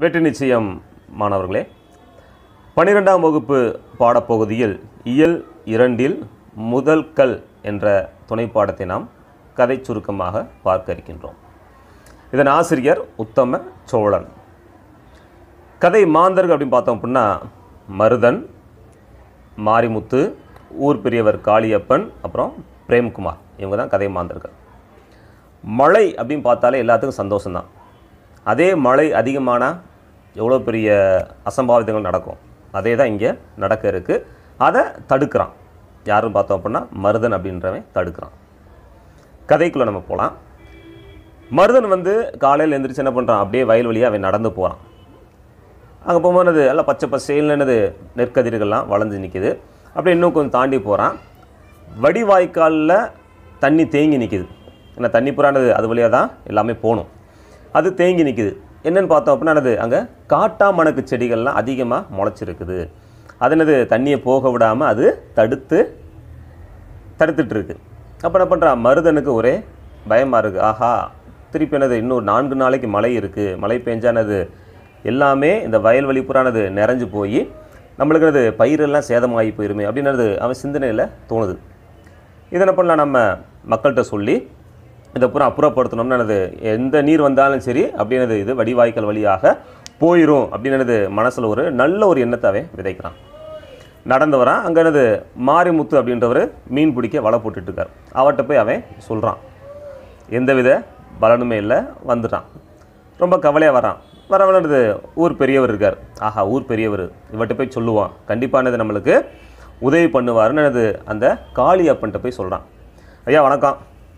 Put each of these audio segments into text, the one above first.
வெற்றி நிச்சயம் மாணவர்களே பன்னிரெண்டாம் வகுப்பு பாடப்பகுதியில் இயல் இரண்டில் முதல் கல் என்ற துணை பாடத்தை நாம் கதை சுருக்கமாக பார்க்க இருக்கின்றோம் இதன் ஆசிரியர் உத்தம சோழன் கதை மாந்தர்கள் அப்படின்னு பார்த்தோம் அப்படின்னா மருதன் மாரிமுத்து ஊர் பெரியவர் காளியப்பன் அப்புறம் பிரேம்குமார் இவங்க தான் கதை மாந்தர்கள் மழை அப்படின்னு பார்த்தாலே எல்லாத்துக்கும் சந்தோஷம்தான் அதே மழை அதிகமானால் எவ்வளோ பெரிய அசம்பாவிதங்கள் நடக்கும் அதே தான் இங்கே நடக்க இருக்குது அதை தடுக்கிறான் யாருன்னு பார்த்தோம் அப்படின்னா மருதன் அப்படின்றவன் தடுக்கிறான் கதைக்குள்ளே நம்ம போகலாம் மருதன் வந்து காலையில் எந்திரிச்சு என்ன பண்ணுறான் அப்படியே வயல் வழியாக அவன் நடந்து போகிறான் அங்கே போகும்போது என்னது எல்லாம் பச்சை பசேல்னு என்னது நெற்கதிர்கள்லாம் வளைஞ்சு நிற்கிது அப்படியே இன்னும் கொஞ்சம் தாண்டி போகிறான் வடிவாய்க்காலில் தண்ணி தேங்கி நிற்கிது ஏன்னா தண்ணி புறானது அது வழியாக தான் எல்லாமே போகணும் அது தேங்கி நிற்கிது என்னன்னு பார்த்தோம் அப்படின்னா என்னது அங்கே காட்டாமணக்கு செடிகள்லாம் அதிகமாக முளைச்சிருக்குது அது என்னது தண்ணியை போக விடாமல் அது தடுத்து தடுத்துட்டு இருக்கு அப்போ என்ன பண்ணுறான் மருதனுக்கு ஒரே பயமாக இருக்குது ஆஹா திருப்பி என்னது இன்னும் நான்கு நாளைக்கு மழை இருக்குது மழை பெஞ்சானது எல்லாமே இந்த வயல்வெளி புறானது நிறைஞ்சு போய் நம்மளுக்கு அது பயிரெல்லாம் சேதமாகி போயிருமே அப்படின்றது அவன் சிந்தனையில் தோணுது இதை என்ன பண்ணலாம் நம்ம மக்கள்கிட்ட சொல்லி இதை பூரா அப்புறப்படுத்தணும்னு என்னது எந்த நீர் வந்தாலும் சரி அப்படின்னது இது வடிவாய்க்கால் வழியாக போயிடும் அப்படின்னது மனசில் ஒரு நல்ல ஒரு எண்ணத்தை அவன் விதைக்கிறான் நடந்து வரான் அங்கே என்னது மாரிமுத்து அப்படின்றவர் மீன் பிடிக்க வலை போட்டுட்டு இருக்கார் அவர்கிட்ட போய் அவன் சொல்கிறான் எந்தவித பலனுமே இல்லை வந்துட்டான் ரொம்ப கவலையாக வரான் வரவனது ஊர் பெரியவர் இருக்கார் ஆஹா ஊர் பெரியவர் இவர்கிட்ட போய் சொல்லுவான் கண்டிப்பானது நம்மளுக்கு உதவி பண்ணுவாருன்னு எனது அந்த காளி அப்பன்ட்ட போய் சொல்கிறான் ஐயா வணக்கம்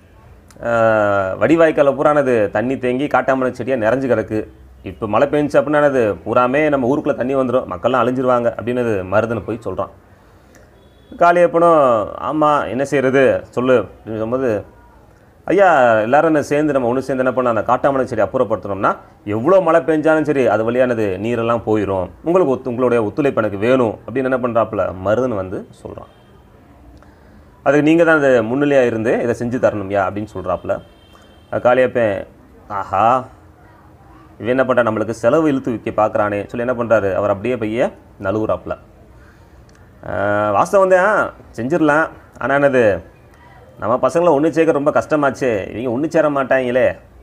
அஹ், வடிவாய்க்கால பூரானது தண்ணி தேங்கி காட்டாமலை செடியாக நிறைஞ்சு கிடக்கு இப்போ மழை பெஞ்சுச்சு அப்படின்னானது பூராமே நம்ம ஊருக்குள்ளே தண்ணி வந்துடும் மக்கள்லாம் அழிஞ்சிருவாங்க அப்படின்னது மருதனை போய் சொல்கிறான் காளியப்பனும் ஆமாம் என்ன செய்கிறது சொல்லு அப்படின்னு சொல்லும்போது ஐயா எல்லாரும் என்ன சேர்ந்து நம்ம ஒன்று சேர்ந்து என்ன பண்ண அந்த காட்டாமலை செடி அப்புறப்படுத்தணும்னா எவ்வளோ மழை பெஞ்சாலும் சரி அது வழியானது நீரெல்லாம் போயிடும் உங்களுக்கு ஒத்து உங்களுடைய ஒத்துழைப்பு எனக்கு வேணும் அப்படின்னு என்ன பண்ணுறாப்புல மருதன் வந்து சொல்கிறான் அதுக்கு நீங்கள் தான் அது முன்னிலையாக இருந்து இதை செஞ்சு தரணும்யா அப்படின்னு சொல்கிறாப்புல காளியப்பன் ஆஹா இவன் என்ன பண்ணுறா நம்மளுக்கு செலவு இழுத்து வைக்க பார்க்குறானே சொல்லி என்ன பண்ணுறாரு அவர் அப்படியே பைய நழுவுறாப்புல ஆஹ் வாஸ்தவம் வந்து ஆ, செஞ்சிடலாம் ஆனால் என்னது நம்ம பசங்களை ஒன்று சேர்க்க ரொம்ப கஷ்டமாச்சே இவங்க ஒன்று சேர மாட்டாங்களே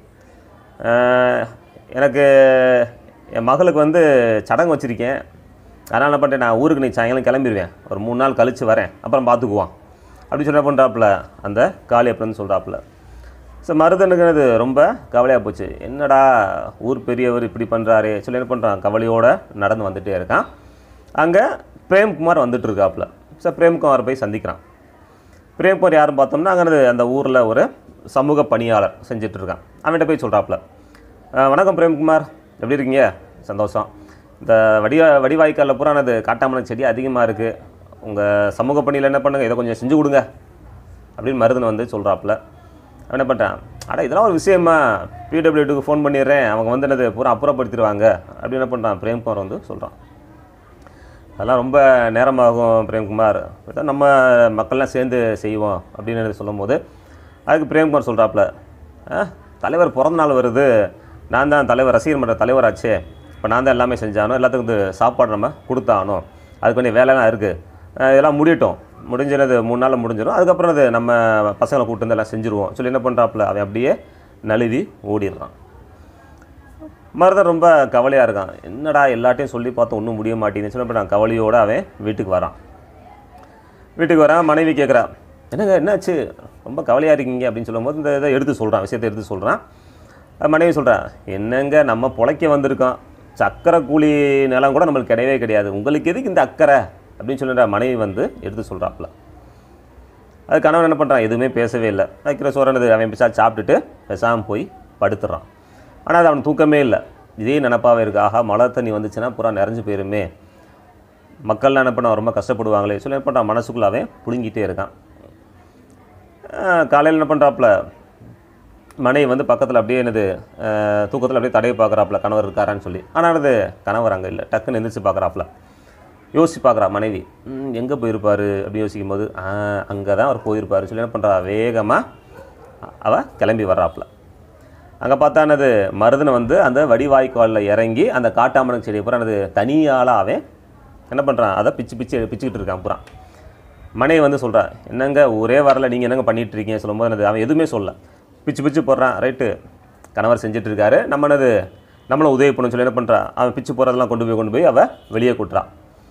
ஆஹ் எனக்கு என் மகளுக்கு வந்து சடங்கு வச்சுருக்கேன் அதனால் என்ன பண்ணுறேன் நான் ஊருக்கு நீ சாயங்காலம் கிளம்பிடுவேன் ஒரு மூணு நாள் கழித்து வரேன் அப்புறம் பார்த்துக்குவான் அப்படி சொல்ல பண்ணுறாப்புல அந்த காளி அப்படின்னு சொல்கிறாப்புல ஸோ மருதனுக்கு அது ரொம்ப கவலையாக போச்சு என்னடா ஊர் பெரியவர் இப்படி பண்ணுறாரு சொல்லி என்ன பண்ணுறான் கவலையோடு நடந்து வந்துகிட்டே இருக்கான் அங்கே பிரேம்குமார் வந்துட்டு இருக்காப்புல ஸோ பிரேம்குமார் போய் சந்திக்கிறான் பிரேம்குமார் யாருன்னு பார்த்தோம்னா அங்கே அந்த ஊரில் ஒரு சமூக பணியாளர் செஞ்சுட்டு இருக்கான் அவன்கிட்ட போய் சொல்கிறாப்புல வணக்கம் பிரேம்குமார் எப்படி இருக்கீங்க சந்தோஷம் இந்த வடி வடிவாய்க்காலில் புறானது காட்டாமலை செடி அதிகமாக இருக்குது உங்கள் சமூக பணியில் என்ன பண்ணுங்க இதை கொஞ்சம் செஞ்சு கொடுங்க அப்படின்னு மருதன் வந்து சொல்கிறாப்புல அவன் என்ன பண்ணுறான் அட இதெல்லாம் ஒரு விஷயமா பிடபிள்யூடிக்கு ஃபோன் பண்ணிடுறேன் அவங்க வந்து என்னது பூரா அப்புறப்படுத்திடுவாங்க அப்படின்னு என்ன பண்ணுறான் பிரேம்குமார் வந்து சொல்கிறான் அதெல்லாம் ரொம்ப நேரமாகும் பிரேம்குமார் இதான் நம்ம மக்கள்லாம் சேர்ந்து செய்வோம் அப்படின்னு சொல்லும்போது அதுக்கு பிரேம்குமார் சொல்கிறாப்புல தலைவர் பிறந்த நாள் வருது நான் தான் தலைவர் ரசிகர் மன்ற தலைவராச்சே இப்போ நான் தான் எல்லாமே செஞ்சானோ எல்லாத்துக்கும் இது சாப்பாடு நம்ம கொடுத்தானோ அதுக்கு கொஞ்சம் வேலைலாம் இருக்குது இதெல்லாம் முடியட்டும் முடிஞ்சினது மூணு நாளில் முடிஞ்சிடும் அதுக்கப்புறம் அது நம்ம பசங்களை கூட்டு வந்து எல்லாம் செஞ்சுருவோம் சொல்லி என்ன பண்ணுறாப்புல அவன் அப்படியே நழுவி ஓடிடுறான் மருதன் ரொம்ப கவலையாக இருக்கான் என்னடா எல்லாட்டையும் சொல்லி பார்த்தோம் ஒன்றும் முடிய மாட்டேங்குதுன்னு சொல்லி நான் கவலையோடு அவன் வீட்டுக்கு வரான் வீட்டுக்கு வரான் மனைவி கேட்குறா என்னங்க என்னாச்சு ரொம்ப கவலையாக இருக்கீங்க அப்படின்னு சொல்லும்போது இந்த இதை எடுத்து சொல்கிறான் விஷயத்தை எடுத்து சொல்கிறான் மனைவி சொல்கிறா என்னங்க நம்ம பொழைக்க வந்திருக்கோம் சக்கரை கூலி நிலம் கூட நம்மளுக்கு கிடையவே கிடையாது உங்களுக்கு எதுக்கு இந்த அக்கறை அப்படின்னு சொல்லிட்டு மனைவி வந்து எடுத்து சொல்கிறாப்புல அது கணவன் என்ன பண்ணுறான் எதுவுமே பேசவே இல்லை வைக்கிற சோறானது அவன் பேசா சாப்பிட்டுட்டு பேசாமல் போய் படுத்துடுறான் ஆனால் அது அவன் தூக்கமே இல்லை இதே நினப்பாவே இருக்கு ஆஹா மழை தண்ணி வந்துச்சுன்னா பூரா நிறைஞ்சு போயிருமே மக்கள்லாம் என்ன பண்ண ரொம்ப கஷ்டப்படுவாங்களே சொல்லி என்ன பண்ணுறான் மனசுக்குள்ள அவன் புழுங்கிட்டே இருக்கான் காலையில் என்ன பண்ணுறாப்புல மனைவி வந்து பக்கத்தில் அப்படியே என்னது தூக்கத்தில் அப்படியே தடவை பார்க்குறாப்புல கணவர் இருக்காரான்னு சொல்லி ஆனால் அது கணவர் அங்கே இல்லை டக்குன்னு எந்திரிச்சு பார்க்குறாப்புல யோசிச்சு பார்க்குறா மனைவி எங்கே போயிருப்பார் அப்படி யோசிக்கும் போது அங்கே தான் அவர் போயிருப்பார் சொல்லி என்ன பண்ணுறா வேகமாக அவள் கிளம்பி வர்றாப்புல அங்கே பார்த்தா என்னது மருதனை வந்து அந்த வடிவாய்க்காலில் இறங்கி அந்த காட்டாமணக்கு செடியை பூரா அது தனியாளாக அவன் என்ன பண்ணுறான் அதை பிச்சு பிச்சு பிச்சுக்கிட்டு இருக்கான் பூரா மனைவி வந்து சொல்கிறா என்னங்க ஒரே வரல நீங்கள் என்னங்க பண்ணிட்டு இருக்கீங்க சொல்லும்போது என்னது அவன் எதுவுமே சொல்ல பிச்சு பிச்சு போடுறான் ரைட்டு கணவர் செஞ்சுட்டு இருக்காரு நம்ம என்னது நம்மளும் உதவி பண்ண சொல்லி என்ன பண்ணுறான் அவன் பிச்சு போகிறதெல்லாம் கொண்டு போய் கொண்டு போய் அவள் வெளியே கூட்டுறான்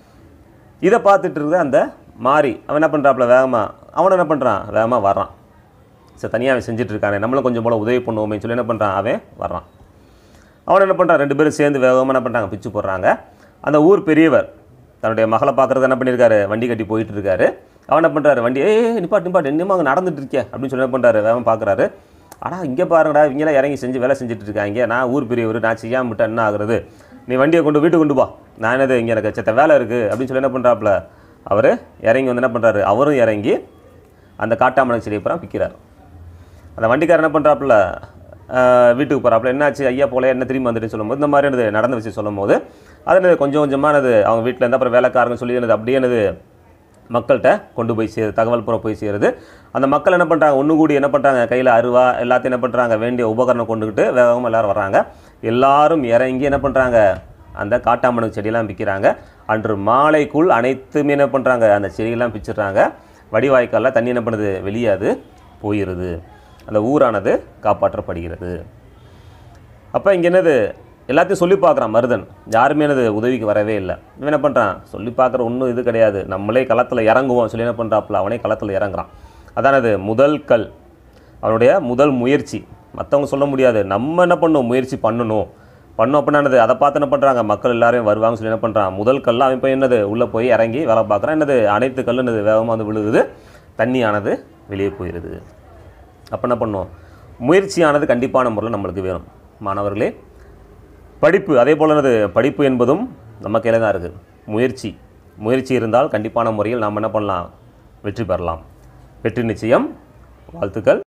இதை பார்த்துட்டு இருந்த அந்த மாறி அவன் என்ன பண்ணுறாப்புல வேகமாக அவனை என்ன பண்ணுறான் வேகமாக வர்றான் சரி தனியாக அவன் செஞ்சுட்டு இருக்கானே நம்மளும் கொஞ்சம் போல் உதவி பண்ணுவோமே சொல்லி என்ன பண்ணுறான் அவன் வர்றான் அவன் என்ன பண்ணுறான் ரெண்டு பேரும் சேர்ந்து வேகமாக என்ன பண்ணுறாங்க பிச்சு போடுறாங்க அந்த ஊர் பெரியவர் தன்னுடைய மகளை பார்க்குறது என்ன பண்ணியிருக்காரு வண்டி கட்டி போயிட்டு இருக்காரு அவன் என்ன பண்ணுறாரு வண்டி ஏய் நிப்பாட்டு நிப்பாட்டு என்னமா அங்கே நடந்துட்டு இருக்கே அப்படின்னு சொல்லி என்ன பண்ணுறாரு வேகமாக பார்க்குறாரு அடா இங்கே பாருங்கடா இங்கெல்லாம் இறங்கி செஞ்சு வேலை செஞ்சுட்டு இருக்காங்க நான் ஊர் பெரியவர் நான் செய்யாம விட்டா என்ன ஆகுறது நீ வண்டியை கொண்டு வீட்டுக்கு கொண்டு போ நான் என்னது இங்கே எனக்கு செத்த வேலை இருக்குது அப்படின்னு சொல்லி என்ன பண்ணுறாப்புல அவர் இறங்கி வந்து என்ன பண்ணுறாரு அவரும் இறங்கி அந்த காட்டாமணக்கு செடியை பூரா பிக்கிறார் அந்த வண்டிக்காரர் என்ன பண்ணுறாப்புல வீட்டுக்கு போகிறாப்புல என்னாச்சு ஐயா போல என்ன திரும்பி வந்துட்டு சொல்லும்போது இந்த மாதிரி என்னது நடந்து வச்சு சொல்லும்போது அது என்னது கொஞ்சம் கொஞ்சமாக என்னது அவங்க வீட்டில் இருந்து அப்புறம் வேலைக்காரங்க சொல்லி என்னது அப்படியே என்னது மக்கள்கிட்ட கொண்டு போய் சேரு தகவல் புற போய் சேருது அந்த மக்கள் என்ன பண்ணுறாங்க ஒன்று கூடி என்ன பண்ணுறாங்க கையில் அருவா எல்லாத்தையும் என்ன பண்ணுறாங்க வேண்டிய உபகரணம் கொண்டுக்கிட்டு வேகமாக எல்லாரும் வர்றாங்க எல்லாரும் இறங்கி என்ன பண்ணுறாங்க அந்த காட்டாமணக்கு செடியெல்லாம் பிக்கிறாங்க அன்று மாலைக்குள் அனைத்துமே என்ன பண்ணுறாங்க அந்த செடியெல்லாம் பிச்சிடுறாங்க வடிவாய்க்காலில் தண்ணி என்ன பண்ணுது வெளியாது போயிடுது அந்த ஊரானது காப்பாற்றப்படுகிறது அப்போ இங்கே என்னது எல்லாத்தையும் சொல்லி பார்க்குறான் மருதன் யாருமே எனது உதவிக்கு வரவே இல்லை இவன் என்ன பண்ணுறான் சொல்லி பார்க்குற ஒன்றும் இது கிடையாது நம்மளே களத்தில் இறங்குவோம் சொல்லி என்ன பண்ணுறாப்புல அவனே களத்தில் இறங்குறான் அதானது முதல் கல் அவனுடைய முதல் முயற்சி மற்றவங்க சொல்ல முடியாது நம்ம என்ன பண்ணணும் முயற்சி பண்ணணும் பண்ணோம் அப்படின்னா என்னது அதை பார்த்து என்ன பண்ணுறாங்க மக்கள் எல்லாரையும் வருவாங்க சொல்லி என்ன பண்ணுறான் முதல் கல்ல அவன் போய் என்னது உள்ளே போய் இறங்கி வேலை பார்க்குறான் என்னது அனைத்து கல்லு என்னது வேகமாக வந்து விழுகுது தண்ணியானது வெளியே போயிடுது அப்போ என்ன பண்ணணும் முயற்சியானது கண்டிப்பான முறையில் நம்மளுக்கு வேணும் மாணவர்களே படிப்பு அதே போல் என்னது படிப்பு என்பதும் நம்ம கையில் தான் இருக்குது முயற்சி முயற்சி இருந்தால் கண்டிப்பான முறையில் நாம் என்ன பண்ணலாம் வெற்றி பெறலாம் வெற்றி நிச்சயம் வாழ்த்துக்கள்